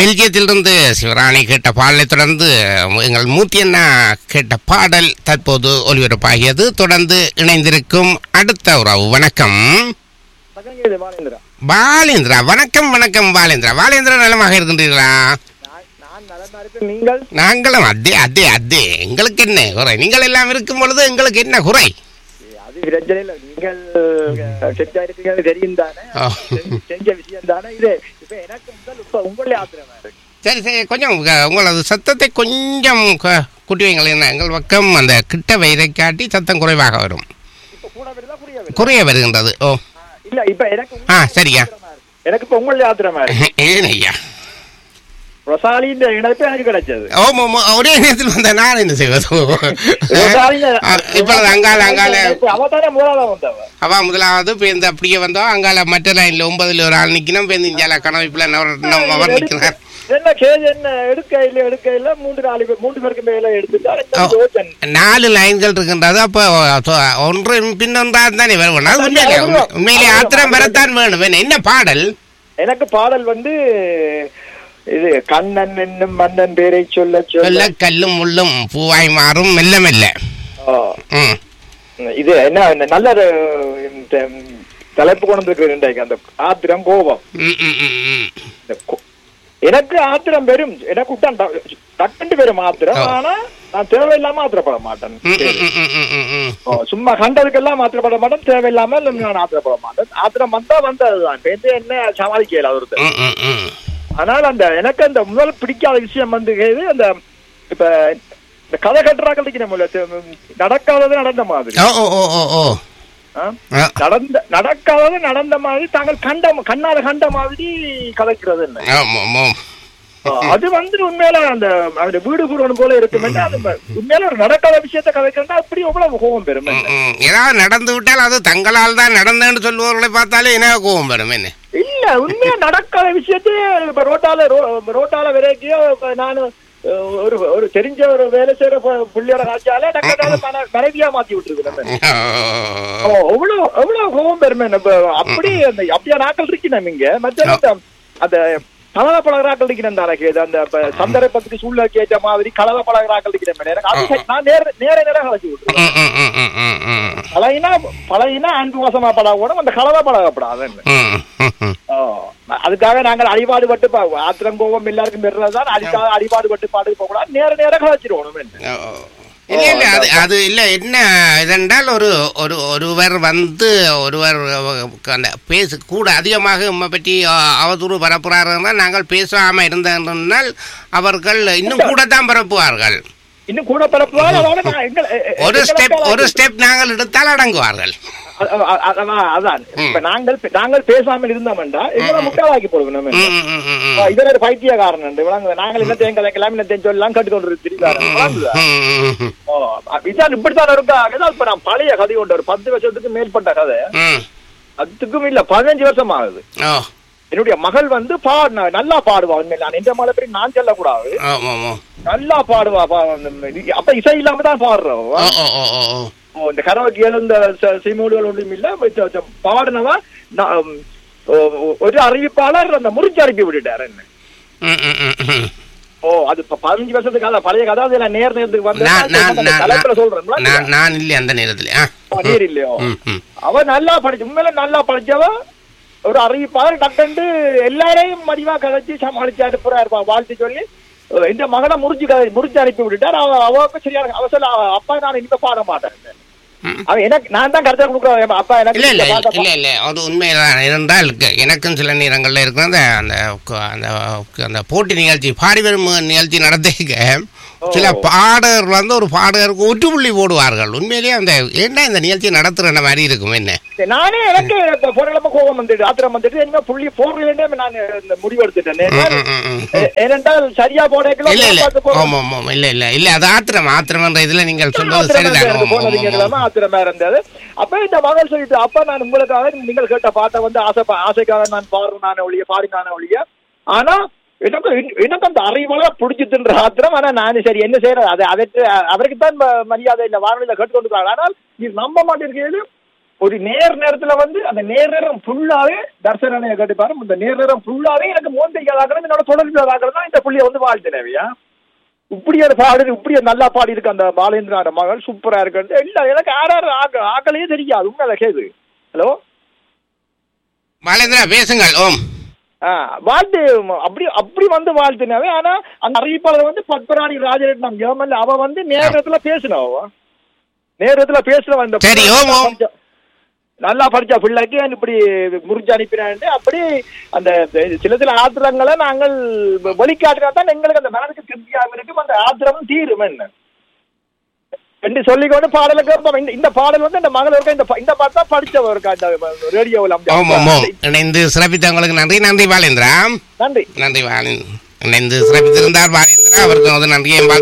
பெல்ஜியத்திலிருந்து சிவராணி கேட்ட பாடலை தொடர்ந்து எங்கள் மூர்த்தி அண்ணா கேட்ட பாடல் தற்போது ஒலிபரப்பாகியது தொடர்ந்து இணைந்திருக்கும் அடுத்த உறவு வணக்கம் பகங்கேது பாலேந்திரா பாலேந்திரா வணக்கம் வணக்கம் பாலேந்திரா பாலேந்திரா நலமாக இருக்கின்றீர்களா நான் நான் நலமா இருக்கேன் நீங்கள் நாங்களும் அதே அதே அதே எங்களுக்கு என்ன குறை நீங்கள் எல்லாம் இருக்கும் பொழுது எங்களுக்கு என்ன குறை அது பிரச்சனை இல்லை நீங்கள் செஞ்சா இருக்கீங்க தெரியும் தானே ஆ. செஞ்ச- செஞ்ச விஷயம் தானே இது இப்ப எனக்கு முதல் இப்ப உங்களே ஆத்திரமா இருக்கு சரி சரி கொஞ்சம் உங்க- உங்களது சத்தத்தை கொஞ்சம் க- கூட்டி வைங்களேன் எங்கள் பக்கம் அந்த கிட்ட வயிறை காட்டி சத்தம் குறைவாக வரும் இப்ப கூட வருதா புரிய வருதா? குறைய வருகின்றது ஓ ஆ, இல்ல இப்ப எனக்கு ஆ சரியா ஆத்திரமா இருக்கு. எனக்கு இப்ப உங்களே ஆத்திரமா இருக்கு ஏன் ஐயா ரொசாலின்ற இணைப்பு எனக்கு கிடைச்சது ஓம் ஓம் ஒரே நேரத்தில் வந்த நான் என்ன செய்வது ரொசாலின்ற- ஆ, இப்பொழுது அங்கால அங்கால இணைப்பு அவ தானே மூலால வந்தவ அவா முதலாவது பேருந்து அப்படியே வந்தோம் அங்கால மற்ற லைன்ல ஒன்பதுல ஒரு ஆள் நிக்கணும் பேருந்து இஞ்சால கணவைப்புல நவர் அவர் நிக்கிறார் என்ன கேஜ் என்ன எடுக்க இல்ல எடுக்க இல்ல மூன்று நாலு பேர் மூன்று பேருக்கு மேல எடுத்துட்டா ஓ. யோசன் நாலு லைன்கள் இருக்கின்றது அப்போ தொ- ஒன்று பின்னொன்றா தானே வேணும் அது உண்மையிலே உண்மை- உண்மையிலே ஆத்திரம் வரத்தான் வேணும் என்ன- என்ன பாடல் எனக்கு பாடல் வந்து இது கண்ணன் என்னும் மன்னன் பேரை சொல்ல சொல்ல சொல்ல கல்லும் முள்ளும் பூவாய் மாறும் மெல்ல மெல்ல ஆ. ம் இது என்ன இந்த நல்ல ஒரு, இந்த, தலைப்பு கொண்டு வந்திருக்கு இன்றைக்கு அந்த ஆத்திரம் கோபம் ம், ம், ம், ம். இந்த கோ- எனக்கு ஆத்திரம் வரும் எனக்கு விட்டான் டக்குண்டு வரும் ஆத்திரம் ஓ. ஆனா நான் தேவையில்லாம ஆத்திரப்பட மாட்டேன் ம், ம், ம், ம், ம், ம், ம். ஓ, சும்மா கண்டதுக்கெல்லாம் ஆத்திரப்பட மாட்டேன் தேவையில்லாம நான் ஆத்திரப்பட மாட்டேன் ஆத்திரம் வந்தா வந்ததுதான் இப்ப எந்த என்ன சமாளிக்கல ஒருத்தர் ம், ம், ம். ஆனால் அந்த எனக்கு அந்த முதல் பிடிக்காத விஷயம் வந்து இது அந்த இப்ப இந்த கதை கட்டுறாக்களுக்கு நம்ம நடக்காதது நடந்த மாதிரி ஓ ஓ ஓ ஓ ஓ ஆ? ஆ. நடந்த நடக்காதது நடந்த மாதிரி தாங்கள் கண்ட கண்ணால கண்ட மாதிரி கதைக்கிறது என்ன ஆம், ஆம், ஆம். அது வந்து உண்மையில அந்த அந்த வீடு கூடணும் போல இருக்கும் அது உண்மையில ஒரு நடக்காத விஷயத்த கதைக்கிறதா அப்படி எவ்வளவு கோபம் பெறும் ம், ம். ஏதாவது நடந்து விட்டால் அது தங்களால் தான் நடந்தேன்னு சொல்லுவவர்களை பார்த்தாலே என்ன கோபம் வரும் என்ன இல்ல உண்மையா நடக்காத விஷயத்தையே இப்ப ரோட்டால ரோ- ரோட்டால விரைக்கியோ நானு அஹ், ஒரு ஒரு தெரிஞ்ச ஒரு வேலை செய்யற பு- புள்ளியோட காட்சியால டக்கால மனைவியா மாத்தி விட்டுருக்கு ஓ. எவ்வளவு எவ்வளவு கோபம் பெருமை நம்ம அப்படி அந்த அப்படியா நாட்கள் இருக்கு நம்ம இங்க மற்ற அந்த- அந்த கலவை பழகிறாக்கள் இருக்கிறேன் தானே அந்த இப்ப சந்தர்ப்பத்துக்கு சூழ்நிலைக்கு ஏற்ற மாதிரி கலவை பழகிறாக்கள் இருக்கிறேன் எனக்கு அது சரி, நான் நேர நேர நேரம் கலச்சி விட்டுருவேன் ம், ம், ம், ம், ம், ம். பழகினா பழகினா அன்பு வசமா பழகணும் அந்த கலவை பழகப்படாது ம், ம், ம். ஓ, அதுக்காக நாங்கள் அடிபாடுபட்டு பா- ஆத்திரம் கோபம் எல்லாருக்கும் பெறுறதுதான் அதுக்காக அடிபாடுபட்டு பாடு போக கூடாது நேர நேரம் கழிச்சிருவோம் ஓ. இல்ல இல்ல அது அது இல்ல என்ன இதென்றால் ஒரு ஒரு ஒருவர் வந்து ஒருவர் அந்த பேசு கூட அதிகமாக உம்மை பற்றி அ- அவதூறு பரப்புறாருன்னா நாங்கள் பேசாம இருந்தோம்னால் அவர்கள் இன்னும் கூட தான் பரப்புவார்கள் இன்னும் கூட பரப்புவார் அதோட நான் எங்கள் எ- எ- ஒரு ஸ்டெப் எங்களால- ஒரு ஸ்டெப் நாங்கள் எடுத்தால் அடங்குவார்கள் அ- அ- அ- அதான் அதான் இப்ப நாங்கள் நாங்கள் பேசாமல் இருந்தோம்டா எங்களை முட்டாளாக்கி போடுவோம் நம்ம ம், ம், ம், ம், ம். இவர் ஒரு பைத்தியக்காரன் உண்டு. விளங்குதா? நாங்கள் என்ன தேங்க வைக்கலாம் என்ன தேங்க சொல்லலாம் கட்டுக்கொண்டு தெரியுதா விளங்குதா? ம், ம், ம். ஓ, இதான் இப்படித்தான் இருக்கா அதான் இப்ப நான் பழைய கதை கொண்டு ஒரு பத்து வருஷத்துக்கு மேற்பட்ட கதை ம். அதுக்கும் இல்ல பதினஞ்சு வருஷம் ஆகுது ஓ என்னுடைய மகள் வந்து பாடு நல்லா பாடுவா உண்மையில நான் எந்த மலை பேர் நான் சொல்லக்கூடாது ஓ ஓ ஓ நல்லா பாடுவா பா- அந்த- அப்ப இசை இல்லாம தான் பாடுறோம் ஓ ஓ ஓ ஓ ஓ ஓ, இந்த கரவக்கு இந்த சிமூடுகள் ஒன்றும் இல்ல வச்ச- வச்ச பாடுனவா நான், உம், ஓ- ஒரு அறிவிப்பாளர் அந்த முறிச்சு அனுப்பி விட்டுட்டாரு என்ன ம், ம், ம், ம். ஓ அது இப்ப பதினஞ்சு வருஷத்துக்கு கதை பழைய கதை அது நான் நேர் நேரத்துக்கு வந்து நான் நான் அந்த நான் தலைப்புல சொல்றேன்ல நான் நான் இல்லை அந்த நேரத்தில் ஆ ஓ, நீர் இல்லையோ ம் ம் அவ நல்லா படிச்ச உண்மையில நல்லா படிச்சவ ஒரு அறிவிப்பாளர் டக்கண்டு எல்லாரையும் மடிவா கதைச்சு சமாளிச்சு அனுப்புறா இருப்பா வாழ்த்து சொல்லி அஹ் இந்த மகனை முறிச்சு கதை முறிச்சு அனுப்பி விட்டுட்டார் அவ அவக்கு சரியான அவசர அப்பா நான் இனிமே பாட மாட்டேன் ம். அவன் எனக்கு நான் தான் கருத்தை கொடுக்குறேன் அப்பா எனக்கு இல்ல இல்ல இந்த பாட்டை இல்ல இல்ல அது உண்மைதான் இருந்தால் க- எனக்கும் சில நேரங்கள்ல இருக்கிற அந்த அந்த க- அந்த அந்த போட்டி நிகழ்ச்சி பாடி வரும் நிகழ்ச்சி நடத்திக்க சில பாடகர் வந்து ஒரு பாடகருக்கு ஒற்று புள்ளி போடுவார்கள் உண்மையிலேயே அந்த ஏன்டா இந்த நிகழ்ச்சி நடத்துற மாதிரி இருக்கும் என்ன சரி, நானே எனக்கு பொருளம கோபம் வந்துட்டு ஆத்திரம் வந்துட்டு என்ன புள்ளி போடுறேன்னே நான் இந்த முடிவு எடுத்துட்டேன் ம், ம், ம், ம். ஏ- ஏனென்றால் சரியா போடக்கலாம் இல்ல இல்ல பார்த்து போடுறேன். ஆமா ஆமா ஆமா. இல்ல இல்ல இல்ல அது ஆத்திரம் ஆத்திரம்ன்ற இதுல நீங்கள் சொல்வது ஆத்திரமா சரிதான் இருந்தது, ஆமா, போனது ஆமா, கேட்கலாமா? ஆமா. ஆத்திரமா இருந்தது அப்ப இந்த மகள் சொல்லிட்டு அப்ப நான் உங்களுக்காக நீங்கள் கேட்ட பாட்டை வந்து ஆசை ஆசைக்காக நான் பாடுறேன் ஒழிய பாடினான ஒழிய ஆனா எனக்கு இன்ன- எனக்கு அந்த அறிவுல பிடிச்சிட்டுன்ற ஆத்திரம் ஆனா நான் சரி என்ன செய்யறது அது அதற்கு அவருக்கு தான் மரியாதை இல்ல வானொலியில கேட்டுக்கொண்டு ஆனால் நீ நம்ப மாட்டேங்கிறது ஒரு நேர் நேரத்துல வந்து அந்த நேர் நேரம் ஃபுல்லாவே தர்சனையை கேட்டுப்பாரு இந்த நேர் நேரம் ஃபுல்லாவே எனக்கு மோந்திக்காதாக்கிறோம் என்னோட தொடர்பில்லாதாக்கிறோம் தான் இந்த புள்ளிய வந்து வாழ்த்தினவியா இப்படி ஒரு பாடு இப்படி ஒரு நல்லா பாடி இருக்கு அந்த பாலேந்திராட மகள் சூப்பரா இருக்கு இல்ல எனக்கு ஆறாறு ஆக்க ஆக்களையே தெரியாது உண்மை கேது ஹலோ பாலேந்திரா பேசுங்கள் ஓம் ஆ, வாழ்த்து ம, அப்படி அப்படி வந்து வாழ்த்துனாவே ஆனா அந்த அறிவிப்பாளர் வந்து பத்மராணி ராஜரட்னம் ஜெர்மன்ல அவ வந்து நேரத்துல பேசினவ அவ. நேரத்துல பேசுறவ அந்த சரி, ஓம், ஓம். நல்லா படிச்ச பிள்ளைக்கு இப்படி முறிஞ்சு அனுப்பினான்ட்டு அப்படி அந்த சில சில ஆத்திரங்களை நாங்கள் வெளிக்காட்டினா தான் எங்களுக்கு அந்த மனதுக்கு திருப்தியாக இருக்கும் அந்த ஆத்திரமும் தீரும் என்ன என்று சொல்லிக்கொண்டு பாடலை கேட்போம் இந்த- இந்த பாடல் வந்து இந்த மகள் இருக்க இந்த பா- இந்த பாட்டு தான் படிச்சவ இருக்கா இந்த ரேடியோவில் ஓம் ஓம் ஓம் இணைந்து சிறப்பித்தவங்களுக்கு நன்றி நன்றி பாலேந்திரா நன்றி நன்றி பாலேந்திரா இணைந்து சிறப்பித்திருந்தார் பாலேந்திரா அவருக்கு வந்து நன்றியை